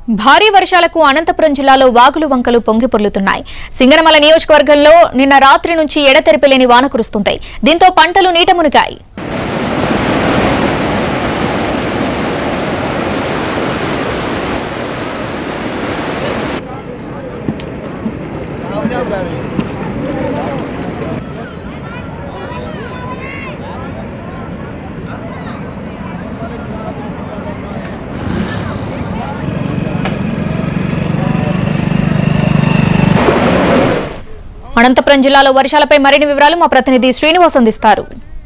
భారీ వర్షాలకు అనంతపురం జిల్లాలో వాగులు వంకలు పొంగి పొర్లుతున్నాయి సింగనమల నియోజకవర్గంలో నిన్న రాత్రి నుంచి ఎడతెరిపి లేని వాన కురుస్తుంది దీంతో పంటలు నీట మునిగాయి అనంతపురం జిల్లాలో వర్షాలపై మరిన్ని వివరాలు మా ప్రతినిధి శ్రీనివాస్ అందిస్తారు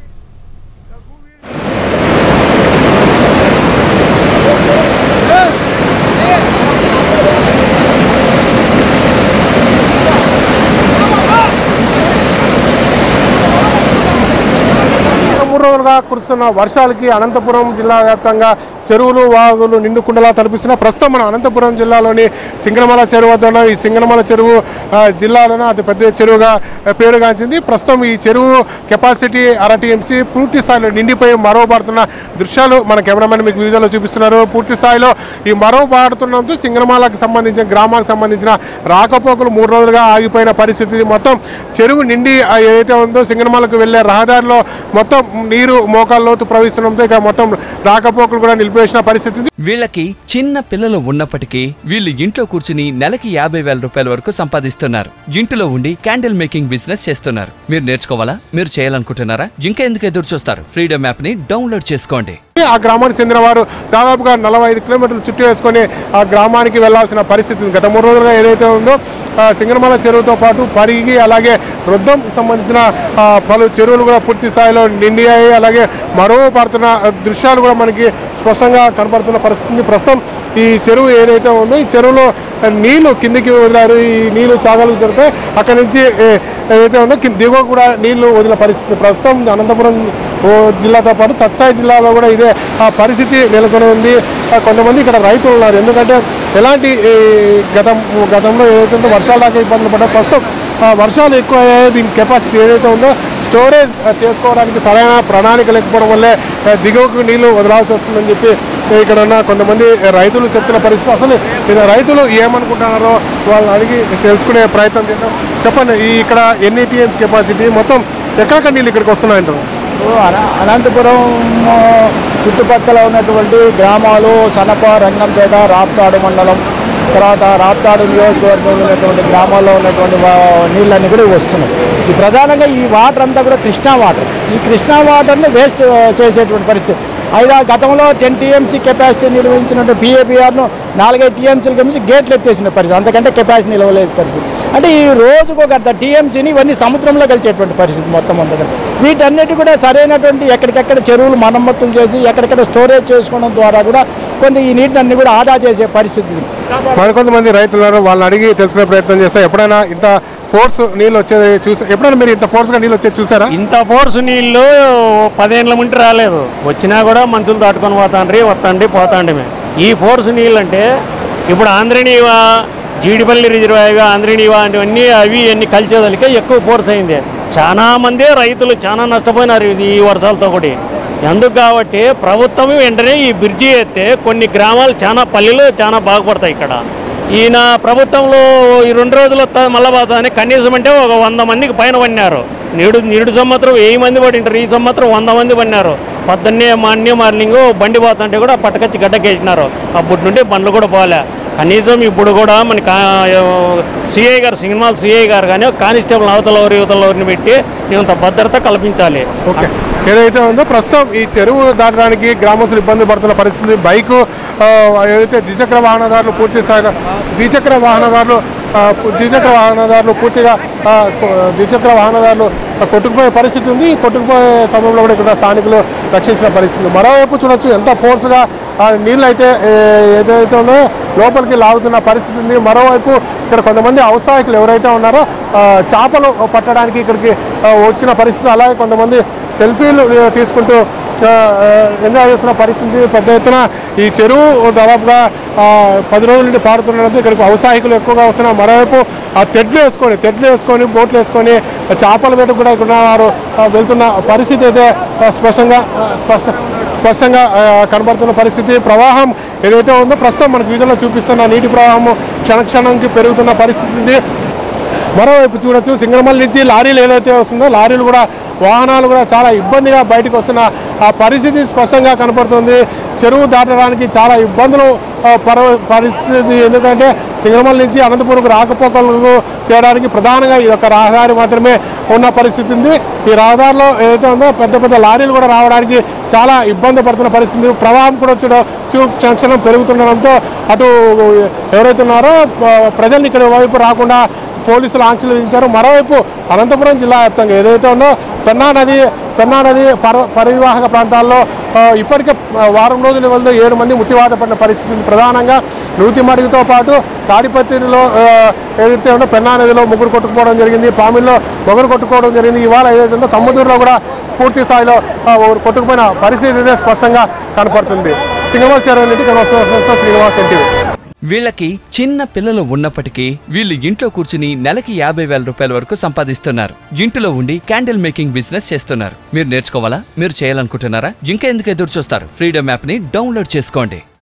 మూడు రోజులుగా కురుస్తున్న వర్షాలకి అనంతపురం జిల్లా వ్యాప్తంగా చెరువులు వాగులు నిండు కుండలా తలపిస్తున్న ప్రస్తుతం మన అనంతపురం జిల్లాలోని సింగనమల చెరువు వద్ద ఉన్న ఈ సింగనమల చెరువు ఆ, జిల్లాలోనే అతి పెద్ద చెరువుగా ఆ, పేరుగాంచింది ప్రస్తుతం ఈ చెరువు కెపాసిటీ అర టీఎంసీ పూర్తి స్థాయిలో నిండిపోయి మరో పాడుతున్న దృశ్యాలు మన కెమెరామెన్ మీకు విజువల్లో చూపిస్తున్నారు పూర్తి స్థాయిలో ఈ మరో పాడుతున్నందుకు సింగనమాలకు సంబంధించిన గ్రామాలకు సంబంధించిన రాకపోకలు మూడు రోజులుగా ఆగిపోయిన పరిస్థితి మొత్తం చెరువు నిండి ఆ ఏదైతే ఉందో సింగనమాలకు వెళ్లే రహదారిలో మొత్తం నీరు మోకాల్లోతు ప్రవహిస్తుండడంతో ఇక మొత్తం రాకపోకలు కూడా నిలిపివేసిన పరిస్థితి ఉంది. వీళ్ళకి చిన్న పిల్లలు ఉన్నప్పటికీ వీళ్ళు ఇంట్లో కూర్చుని నెలకి యాభై వేల రూపాయల వరకు సంపాదిస్తున్నారు ఇంటిలో ఉండి క్యాండిల్ మేకింగ్ బిజినెస్ చేస్తున్నారు మీరు నేర్చుకోవాలా మీరు చేయాలనుకుంటున్నారా ఇంకా ఎందుకు ఎదురు చూస్తారు ఫ్రీడమ్ యాప్ ని డౌన్లోడ్ చేసుకోండి ఆ గ్రామానికి చెందిన వారు దాదాపుగా నలభై ఐదు కిలోమీటర్లు చుట్టూ వేసుకొని ఆ గ్రామానికి వెళ్లాల్సిన పరిస్థితి ఉంది. గత మూడు రోజులుగా ఏదైతే ఉందో ఆ సింగనమల చెరువుతో పాటు పరిగి అలాగే వృద్ధం సంబంధించిన ఆ, పలు చెరువులు కూడా పూర్తి స్థాయిలో నిండియాయి అలాగే మరో పడుతున్న ఆ, దృశ్యాలు కూడా మనకి స్పష్టంగా కనపడుతున్న పరిస్థితి ఉంది. ప్రస్తుతం ఈ చెరువు ఏదైతే ఉందో ఈ చెరువులో నీళ్లు కిందికి వదిలారు ఈ నీళ్లు చాగలు జరుగుతాయి అక్కడి నుంచి ఏ, ఏదైతే ఉందో కింద దిగువ కూడా నీళ్లు వదిలిన పరిస్థితి ప్రస్తుతం అనంతపురం ఓ జిల్లాతో పాటు తత్సాయి జిల్లాలో కూడా ఇదే ఆ పరిస్థితి నెలకొని ఉంది ఆ, కొంతమంది ఇక్కడ రైతులు ఉన్నారు ఎందుకంటే ఎలాంటి ఈ, గతం గతంలో ఏదైతే ఉందో వర్షాల దాకా ఇబ్బందులు పడ్డా ప్రస్తుతం ఆ, వర్షాలు ఎక్కువ అయ్యాయి దీని కెపాసిటీ ఏదైతే ఉందో స్టోరేజ్ ఆ, చేసుకోవడానికి సరైన ప్రణాళిక లేకపోవడం వల్లే ఆ, దిగువకు నీళ్లు వదలాల్సి వస్తుందని చెప్పి ఇక్కడ ఉన్న కొంతమంది రైతులు చెప్తున్న పరిస్థితి అసలు ఇక్కడ రైతులు ఏమనుకుంటున్నారో వాళ్ళని అడిగి తెలుసుకునే ప్రయత్నం చేద్దాం చెప్పండి ఈ ఇక్కడ ఎన్ని టీఎంస్ కెపాసిటీ మొత్తం ఎక్కడెక్కడ నీళ్ళు ఇక్కడికి వస్తున్నాయంటారు అన- అనంతపురం ఆ, చుట్టుపక్కల ఉన్నటువంటి గ్రామాలు సనప రంగంపేట రాప్తాడు మండలం తర్వాత రాప్తాడు నియోజకవర్గంలో ఉన్నటువంటి గ్రామాల్లో ఉన్నటువంటి వా- నీళ్ళన్నీ కూడా వస్తున్నాయి ఈ ప్రధానంగా ఈ వాటర్ అంతా కూడా కృష్ణా వాటర్ ఈ కృష్ణా వాటర్ని వేస్ట్ ఆ, చేసేటువంటి పరిస్థితి అయినా గతంలో టెన్ టీఎంసీ కెపాసిటీ నిర్వహించినటువంటి పిఏబిఆర్ను నాలుగైదు టీఎంసీలకు మించి గేట్లు ఎత్తేసిన పరిస్థితి అంతకంటే కెపాసిటీ నిలవలేదు పరిస్థితి అంటే ఈ రోజుకు ఒక అర్ధ టీఎంసీని ఇవన్నీ సముద్రంలో కలిసేటువంటి పరిస్థితి మొత్తం అంతా కూడా. వీటన్నిటి కూడా సరైనటువంటి ఎక్కడికెక్కడ చెరువులు మరమ్మతులు చేసి ఎక్కడెక్కడ స్టోరేజ్ చేసుకోవడం ద్వారా కూడా కొంత ఈ నీటిని అన్ని కూడా ఆదా చేసే పరిస్థితి ఉంది. మరికొంతమంది రైతులు ఉన్నారు వాళ్ళని అడిగి తెలుసుకునే ప్రయత్నం చేస్తా ఎప్పుడైనా ఇంత ఫోర్స్ నీళ్ళు వచ్చేది చూసా ఎప్పుడైనా మీరు ఇంత ఫోర్స్గా నీళ్ళు వచ్చేది చూసారా ఇంత ఫోర్స్ నీళ్ళు పదేళ్ళ ముంటి రాలేదు వచ్చినా కూడా మంచులు దాటుకొని పోతాండ్రి వస్తాండి పోతాండి మేము ఈ ఫోర్స్ నీళ్ళు అంటే ఇప్పుడు ఆంధ్రనీవా జీడిపల్లి రిజర్వాయర్గా ఆంధ్రనీవా అన్నీ అవి అన్ని కలిసేదానికే ఎక్కువ ఫోర్స్ అయింది చాలా మంది రైతులు చాలా నష్టపోయినారు ఇది ఈ వర్షాలతో కూడా ఎందుకు కాబట్టి ప్రభుత్వం వెంటనే ఈ బ్రిడ్జి ఎత్తే కొన్ని గ్రామాలు చాలా పల్లెలు చాలా బాగుపడతాయి ఇక్కడ ఈయన ప్రభుత్వంలో ఈ రెండు రోజులు వస్తా మళ్ళా పోతా అని కనీసం అంటే ఒక వంద మందికి పైన పడినారు నేడు నిరుడు సంవత్సరం వెయ్యి మంది పడింటారు ఈ సంవత్సరం వంద మంది పడినారు పొద్దున్నే మార్నింగ్ మార్నింగ్ బండి పోతుంటే కూడా పట్టకచ్చి గడ్డకేసినారు అప్పటి నుండి బండ్లు కూడా పోలే కనీసం ఇప్పుడు కూడా మన సిఐ గారు సినిమాల సిఐ గారు కానీ కానిస్టేబుల్ అవతల ఎవరు యువతల ఎవరిని పెట్టి ఇంత భద్రత కల్పించాలి ఓకే ఏదైతే ఉందో ప్రస్తుతం ఈ చెరువు దాటడానికి గ్రామస్తులు ఇబ్బంది పడుతున్న పరిస్థితి బైకు ఆ, ఏదైతే ద్విచక్ర వాహనదారులు పూర్తి స్థాయిగా ద్విచక్ర వాహనదారులు ఆ, పు- ద్విచక్ర వాహనదారులు పూర్తిగా ఆ, కొ- ద్విచక్ర వాహనదారులు కొట్టుకుపోయే పరిస్థితి ఉంది ఈ కొట్టుకుపోయే సమయంలో కూడా ఇక్కడ స్థానికులు రక్షించిన పరిస్థితి ఉంది. మరోవైపు చూడొచ్చు ఎంత ఫోర్స్గా ఆ నీళ్ళు అయితే ఏ, ఏదైతే ఉందో లోపలికి లాగుతున్న పరిస్థితి ఉంది మరోవైపు ఇక్కడ కొంతమంది ఔత్సాహికులు ఎవరైతే ఉన్నారో ఆ, చేపలు పట్టడానికి ఇక్కడికి ఆ, వచ్చిన పరిస్థితి అలాగే కొంతమంది సెల్ఫీలు ఆ, తీసుకుంటూ ఆ, ఆ, ఎంజాయ్ చేస్తున్న పరిస్థితి పెద్ద ఎత్తున ఈ చెరువు దాదాపుగా ఆ, పది రోజుల నుండి పారుతుండడంతో ఇక్కడికి ఔత్సాహికులు ఎక్కువగా వస్తున్నారు మరోవైపు ఆ తెడ్లు వేసుకొని తెడ్లు వేసుకొని బోట్లు వేసుకొని చేపల వేట కూడా ఇక్కడ వారు ఆ, వెళ్తున్న పరిస్థితి అయితే ఆ, స్పష్టంగా ఆ, స్పష్ట స్పష్టంగా ఆ, కనబడుతున్న పరిస్థితి ప్రవాహం ఏదైతే ఉందో ప్రస్తుతం మనకు వీధిలో చూపిస్తున్న నీటి ప్రవాహం క్షణక్షణంకి పెరుగుతున్న పరిస్థితి ఉంది మరోవైపు చూడొచ్చు సింగనమల్ నుంచి లారీలు ఏదైతే వస్తుందో లారీలు కూడా వాహనాలు కూడా చాలా ఇబ్బందిగా బయటకు వస్తున్న ఆ పరిస్థితి స్పష్టంగా కనపడుతుంది చెరువు దాటడానికి చాలా ఇబ్బందులు ఆ, పర పరిస్థితి ఎందుకంటే సింగనమల్ నుంచి అనంతపురం రాకపోకలకు చేయడానికి ప్రధానంగా ఇది ఒక రహదారి మాత్రమే ఉన్న పరిస్థితి ఉంది ఈ రహదారిలో ఏదైతే ఉందో పెద్ద పెద్ద లారీలు కూడా రావడానికి చాలా ఇబ్బంది పడుతున్న పరిస్థితి ప్రవాహం కూడా చూడ చూ క్షణం పెరుగుతుండడంతో అటు ఎవరైతే ఉన్నారో ఆ, ప్రజల్ని ఇక్కడ వైపు రాకుండా పోలీసులు ఆంక్షలు విధించారు మరోవైపు అనంతపురం జిల్లా వ్యాప్తంగా ఏదైతే ఉందో పెన్నా నది పెన్నా నది పర పరివాహక ప్రాంతాల్లో ఆ, ఇప్పటికే ఆ, వారం రోజుల వల్ల ఏడు మంది మృత్యువాత పడిన పరిస్థితి ఉంది. ప్రధానంగా నూతిమడిగితో పాటు తాడిపత్రిలో ఆ, ఏదైతే ఉందో పెన్నా నదిలో ముగ్గురు కొట్టుకుపోవడం జరిగింది పామిల్లో మొగరు కొట్టుకోవడం జరిగింది ఇవాళ ఏదైతే ఉందో కమ్మదూరులో కూడా పూర్తి స్థాయిలో ఆ, ఒకరు కొట్టుకుపోయిన పరిస్థితి అయితే స్పష్టంగా కనపడుతుంది సింగమాల్ చెరువు నుండి కనవలసిన శ్రీనివాస్ ఎన్టీవీ వీళ్ళకి చిన్న పిల్లలు ఉన్నప్పటికీ వీళ్ళు ఇంట్లో కూర్చుని నెలకి యాభై వేల రూపాయల వరకు సంపాదిస్తున్నారు ఇంటిలో ఉండి క్యాండిల్ మేకింగ్ బిజినెస్ చేస్తున్నారు మీరు నేర్చుకోవాలా మీరు చేయాలనుకుంటున్నారా ఇంకా ఎందుకు ఎదురు చూస్తారు ఫ్రీడమ్ యాప్ ని డౌన్లోడ్ చేసుకోండి